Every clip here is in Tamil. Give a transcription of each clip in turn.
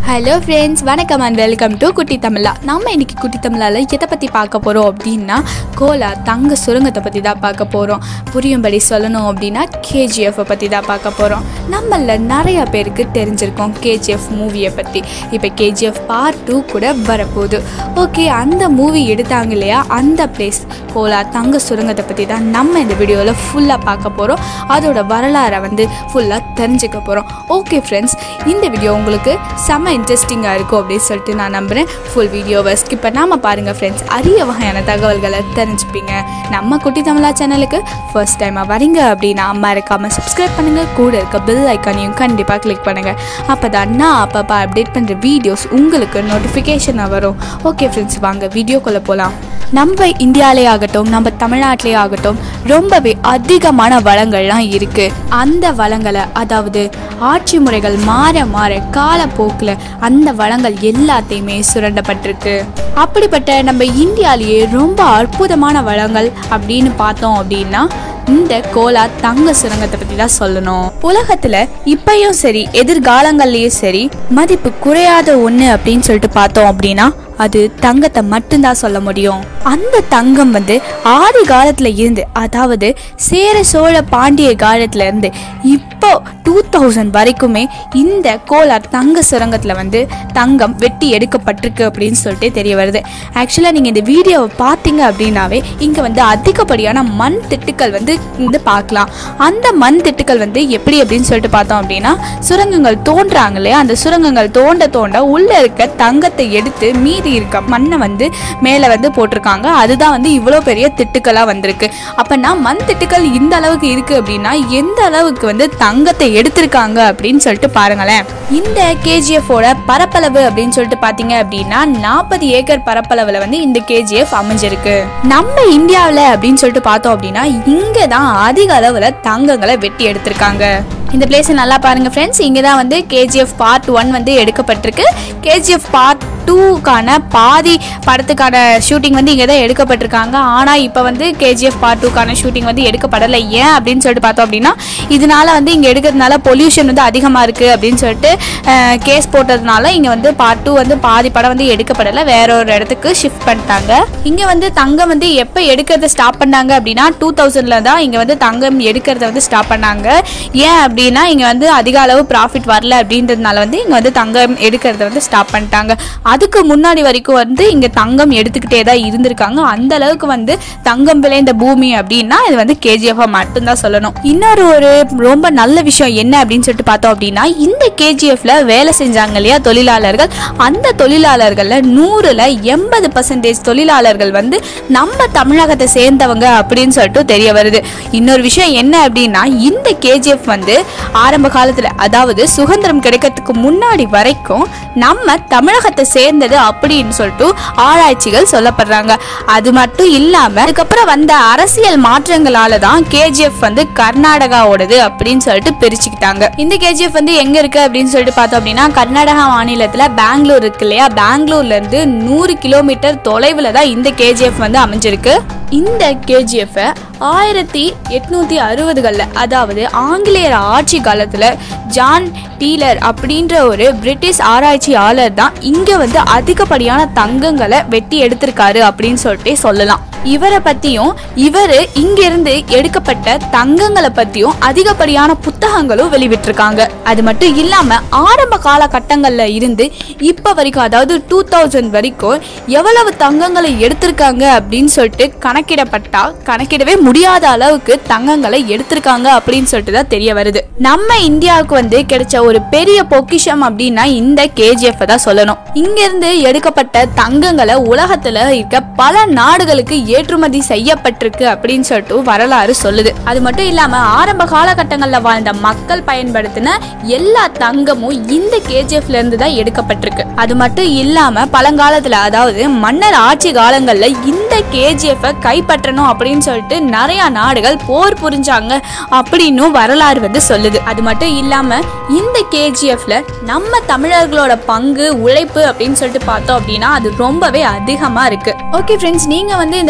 ஹலோ ஃப்ரெண்ட்ஸ் வணக்கம் அண்ட் வெல்கம் டு குட்டி தமிழா நம்ம இன்னைக்கு குட்டி தமிழால எதை பற்றி பார்க்க போகிறோம் அப்படின்னா கோலா தங்க சுரங்கத்தை பற்றி தான் பார்க்க போகிறோம் புரியும்படி சொல்லணும் அப்படின்னா கேஜிஎஃப்பை பற்றி தான் பார்க்க போகிறோம் நம்மள நிறைய பேருக்கு தெரிஞ்சிருக்கோம் கேஜிஎஃப் மூவியை பற்றி இப்போ கேஜிஎஃப் பார்ட் டூ கூட வரப்போகுது ஓகே அந்த மூவி எடுத்தாங்க இல்லையா அந்த பிளேஸ் கோலா தங்க சுரங்கத்தை பற்றி தான் நம்ம இந்த வீடியோவில் ஃபுல்லாக பார்க்க போகிறோம் அதோட வரலாறை வந்து ஃபுல்லாக தெரிஞ்சுக்க போகிறோம் ஓகே ஃப்ரெண்ட்ஸ் இந்த வீடியோ உங்களுக்கு செம்ம இன்ட்ரெஸ்டிங்காக இருக்கும் அப்படின்னு சொல்லிட்டு நான் நம்புகிறேன் ஃபுல் வீடியோவை ஸ்கிப் பண்ணாமல் பாருங்கள் ஃப்ரெண்ட்ஸ் அரிய வகையான தகவல்களை தெரிஞ்சுப்பீங்க நம்ம குட்டி தமிழா சேனலுக்கு ஃபர்ஸ்ட் டைமாக வரீங்க அப்படின்னா மறக்காமல் சப்ஸ்கிரைப் பண்ணுங்கள் கூட இருக்க பெல் ஐக்கானையும் கண்டிப்பாக கிளிக் பண்ணுங்கள் அப்போ தான் நான் அப்பப்போ அப்டேட் பண்ணுற வீடியோஸ் உங்களுக்கு நோட்டிஃபிகேஷனாக வரும் ஓகே ஃப்ரெண்ட்ஸ் வாங்க வீடியோக்குள்ளே போகலாம் நம்ம இந்தியாவிலே ஆகட்டும் நம்ம தமிழ்நாட்டிலே ஆகட்டும் ரொம்பவே அதிகமான வளங்கள்லாம் இருக்கு அந்த வளங்களை அதாவது ஆட்சி முறைகள் மாற மாற காலப்போக்கில் அந்த வளங்கள் எல்லாத்தையுமே சுரண்டப்பட்டிருக்கு அப்படிப்பட்ட நம்ம இந்தியாவிலேயே ரொம்ப அற்புதமான வளங்கள் அப்படின்னு பார்த்தோம் அப்படின்னா இந்த கோலா தங்க சுரங்கத்தை பத்தி தான் சொல்லணும் உலகத்துல இப்பயும் சரி எதிர்காலங்கள்லயும் சரி மதிப்பு குறையாத ஒண்ணு அப்படின்னு சொல்லிட்டு பார்த்தோம் அப்படின்னா அது தங்கத்தை மட்டும்தான் சொல்ல முடியும் அந்த தங்கம் வந்து ஆதி காலத்துல இருந்து அதாவது சேர சோழ பாண்டிய காலத்துல இருந்து இப்போ டூ தௌசண்ட் வரைக்குமே இந்த கோலார் தங்க சுரங்கத்துல வந்து தங்கம் வெட்டி எடுக்கப்பட்டிருக்கு அப்படின்னு சொல்லிட்டு தெரிய வருது ஆக்சுவலாக நீங்கள் இந்த வீடியோவை பார்த்தீங்க அப்படின்னாவே இங்கே வந்து அதிகப்படியான மண் திட்டுக்கள் வந்து வந்து பார்க்கலாம் அந்த மண் திட்டுக்கள் வந்து எப்படி அப்படின்னு சொல்லிட்டு பார்த்தோம் அப்படின்னா சுரங்கங்கள் தோன்றாங்க இல்லையா அந்த சுரங்கங்கள் தோண்ட தோண்ட உள்ள இருக்க தங்கத்தை எடுத்து மீதி இருக்க மண்ணை வந்து மேலே வந்து போட்டிருக்காங்க அதுதான் வந்து இவ்வளோ பெரிய திட்டுக்களாக வந்திருக்கு அப்போனா மண் திட்டுக்கள் இந்த அளவுக்கு இருக்கு அப்படின்னா எந்த அளவுக்கு வந்து தங்கத்தை எடுத்திருக்காங்க அப்படின்னு சொல்லிட்டு பாருங்களேன் இந்த கேஜிஎஃபோட பரப்பளவு அப்படின்னு சொல்லிட்டு பார்த்தீங்க அப்படின்னா நாற்பது ஏக்கர் பரப்பளவில் வந்து இந்த கேஜிஎஃப் அமைஞ்சிருக்கு நம்ம இந்தியாவில் அப்படின்னு சொல்லிட்டு பார்த்தோம் அப்படின்னா இங்கே தான் அதிக அளவில் தங்கங்களை வெட்டி எடுத்திருக்காங்க இந்த பிளேஸை நல்லா பாருங்க ஃப்ரெண்ட்ஸ் இங்கே தான் வந்து கேஜிஎஃப் பார்ட் ஒன் வந்து எடுக்கப்பட்டிருக்கு கேஜிஎஃப் பார்ட் டூக்கான பாதி படத்துக்கான ஷூட்டிங் வந்து இங்கே தான் எடுக்கப்பட்டிருக்காங்க ஆனால் இப்போ வந்து கேஜிஎஃப் பார்ட் டூக்கான ஷூட்டிங் வந்து எடுக்கப்படலை ஏன் அப்படின்னு சொல்லிட்டு பார்த்தோம் அப்படின்னா இதனால வந்து இங்கே எடுக்கிறதுனால பொல்யூஷன் வந்து அதிகமாக இருக்குது அப்படின்னு சொல்லிட்டு கேஸ் போட்டதுனால இங்கே வந்து பார்ட் டூ வந்து பாதி படம் வந்து எடுக்கப்படலை வேற ஒரு இடத்துக்கு ஷிஃப்ட் பண்ணிட்டாங்க இங்கே வந்து தங்கம் வந்து எப்போ எடுக்கிறத ஸ்டாப் பண்ணாங்க அப்படின்னா டூ தௌசண்டில் தான் இங்கே வந்து தங்கம் எடுக்கிறத வந்து ஸ்டாப் பண்ணாங்க ஏன் அப்படின்னா இங்கே வந்து அதிக அளவு ப்ராஃபிட் வரல அப்படின்றதுனால வந்து இங்கே வந்து தங்கம் எடுக்கிறத வந்து ஸ்டாப் பண்ணிட்டாங்க அதுக்கு முன்னாடி வரைக்கும் வந்து இங்கே தங்கம் எடுத்துக்கிட்டே தான் இருந்திருக்காங்க அந்த அளவுக்கு வந்து தங்கம் விளைந்த பூமி அப்படின்னா இது வந்து கேஜிஎஃப் மட்டும்தான் சொல்லணும் இன்னொரு ஒரு ரொம்ப நல்ல விஷயம் என்ன அப்படின்னு சொல்லிட்டு பார்த்தோம் அப்படின்னா இந்த கேஜிஎஃப்ல வேலை செஞ்சாங்க இல்லையா தொழிலாளர்கள் அந்த தொழிலாளர்கள்ல நூறுல எண்பது பர்சன்டேஜ் தொழிலாளர்கள் வந்து நம்ம தமிழகத்தை சேர்ந்தவங்க அப்படின்னு சொல்லிட்டு தெரிய வருது இன்னொரு விஷயம் என்ன அப்படின்னா இந்த கேஜிஎஃப் வந்து ஆரம்ப காலத்துல அதாவது சுதந்திரம் கிடைக்கிறதுக்கு முன்னாடி வரைக்கும் நம்ம தமிழகத்தை சேர்ந்தது அப்படின்னு சொல்லிட்டு ஆராய்ச்சிகள் சொல்லப்படுறாங்க அது மட்டும் இல்லாம அதுக்கப்புறம் வந்த அரசியல் மாற்றங்களால தான் கேஜிஎஃப் வந்து கர்நாடகாவோடது அப்படின்னு சொல்லிட்டு பிரிச்சுக்கிட்டாங்க இந்த கேஜிஎஃப் வந்து எங்க இருக்கு அப்படின்னு சொல்லிட்டு பார்த்தோம் அப்படின்னா கர்நாடகா மாநிலத்துல பெங்களூர் இருக்கு இல்லையா பெங்களூர்ல இருந்து நூறு கிலோமீட்டர் தொலைவில் தான் இந்த கேஜிஎஃப் வந்து அமைஞ்சிருக்கு இந்த கேஜிஎஃப் ஆயிரத்தி எட்நூத்தி அறுபதுகளில் அதாவது ஆங்கிலேயர் ஆட்சி காலத்தில் ஜான் டீலர் அப்படின்ற ஒரு பிரிட்டிஷ் ஆராய்ச்சியாளர் தான் இங்கே வந்து அதிகப்படியான தங்கங்களை வெட்டி எடுத்திருக்காரு அப்படின்னு சொல்லிட்டு சொல்லலாம் இவரை பற்றியும் இவர் இங்கிருந்து எடுக்கப்பட்ட தங்கங்களை பற்றியும் அதிகப்படியான புத்தகங்களும் வெளிவிட்டிருக்காங்க அது மட்டும் இல்லாமல் ஆரம்ப காலகட்டங்களில் இருந்து இப்போ வரைக்கும் அதாவது டூ தௌசண்ட் வரைக்கும் எவ்வளவு தங்கங்களை எடுத்திருக்காங்க அப்படின்னு சொல்லிட்டு கணக்கிடப்பட்டா கணக்கிடவே முடியாத அளவுக்கு தங்கங்களை எடுத்திருக்காங்க அப்படின்னு சொல்லிட்டு தான் தெரிய வருது நம்ம இந்தியாவுக்கு வந்து கிடைச்ச ஒரு பெரிய பொக்கிஷம் அப்படின்னா இந்த கேஜிஎஃப் தான் சொல்லணும் இங்கிருந்து எடுக்கப்பட்ட தங்கங்களை உலகத்துல இருக்க பல நாடுகளுக்கு ஏற்றுமதி செய்யப்பட்டிருக்கு அப்படின்னு சொல்லிட்டு வரலாறு சொல்லுது அது மட்டும் இல்லாம ஆரம்ப காலகட்டங்களில் வாழ்ந்த மக்கள் பயன்படுத்தின எல்லா தங்கமும் இந்த கேஜிஎஃப்ல இருந்து தான் எடுக்கப்பட்டிருக்கு அது மட்டும் இல்லாம பழங்காலத்துல அதாவது மன்னர் ஆட்சி காலங்கள்ல இந்த கேஜிஎஃப் கைப்பற்றணும் அப்படின்னு சொல்லிட்டு நிறைய நாடுகள் போர் புரிஞ்சாங்க அப்படின்னு வரலாறு வந்து சொல்லுது அது மட்டும் இல்லாம இந்த கேஜிஎஃப்ல நம்ம தமிழர்களோட பங்கு உழைப்பு அப்படின்னு சொல்லிட்டு பார்த்தோம் அப்படின்னா அது ரொம்பவே அதிகமா இருக்கு ஓகே ஃப்ரெண்ட்ஸ் நீங்க வந்து இந்த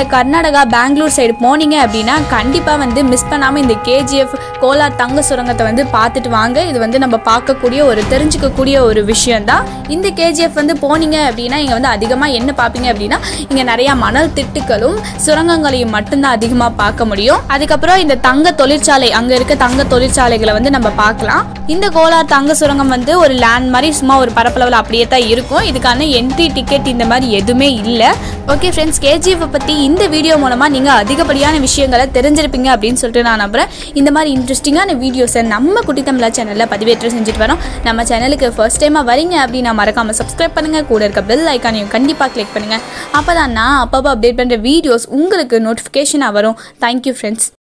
கர்நாடகா பெங்களூர் சைடு போனீங்க அப்படின்னா கண்டிப்பாக வந்து மிஸ் பண்ணாமல் இந்த கேஜிஎஃப் கோலார் தங்க சுரங்கத்தை வந்து பார்த்துட்டு வாங்க இது வந்து நம்ம பார்க்கக்கூடிய ஒரு தெரிஞ்சுக்கக்கூடிய ஒரு விஷயம்தான் இந்த கேஜிஎஃப் வந்து போனீங்க அப்படின்னா இங்கே வந்து அதிகமாக என்ன பார்ப்பீங்க அப்படின்னா இங்கே நிறையா மணல் திட்டுகளும் சுரங்கங்களையும் மட்டும்தான் அதிகமாக பார்க்க முடியும் அதுக்கப்புறம் இந்த தங்க தொழிற்சாலை அங்கே இருக்க தங்க தொழிற்சாலைகளை வந்து நம்ம பார்க்கலாம் இந்த கோலார் தங்க சுரங்கம் வந்து ஒரு லேண்ட் மாதிரி சும்மா ஒரு பரப்பளவில் அப்படியே தான் இருக்கும் இதுக்கான என்ட்ரி டிக்கெட் இந்த மாதிரி எதுவுமே இல்லை ஓகே ஃப்ரெண்ட்ஸ் கேஜிஎஃப் பற்றி இந்த வீடியோ மூலமாக நீங்கள் அதிகப்படியான விஷயங்களை தெரிஞ்சிருப்பீங்க அப்படின்னு சொல்லிட்டு நான் நம்புகிறேன் இந்த மாதிரி இன்ட்ரெஸ்டிங்கான வீடியோஸை நம்ம குட்டி தமிழா சேனலில் பதிவேற்றம் செஞ்சுட்டு வரோம் நம்ம சேனலுக்கு ஃபர்ஸ்ட் டைமாக வரீங்க அப்படின்னா மறக்காமல் சப்ஸ்கிரைப் பண்ணுங்கள் கூட இருக்க பெல் ஐக்கானையும் கண்டிப்பாக கிளிக் பண்ணுங்கள் அப்போ தான் நான் அப்பப்போ அப்டேட் பண்ணுற வீடியோஸ் உங்களுக்கு நோட்டிஃபிகேஷனாக வரும் தேங்க்யூ ஃப்ரெண்ட்ஸ்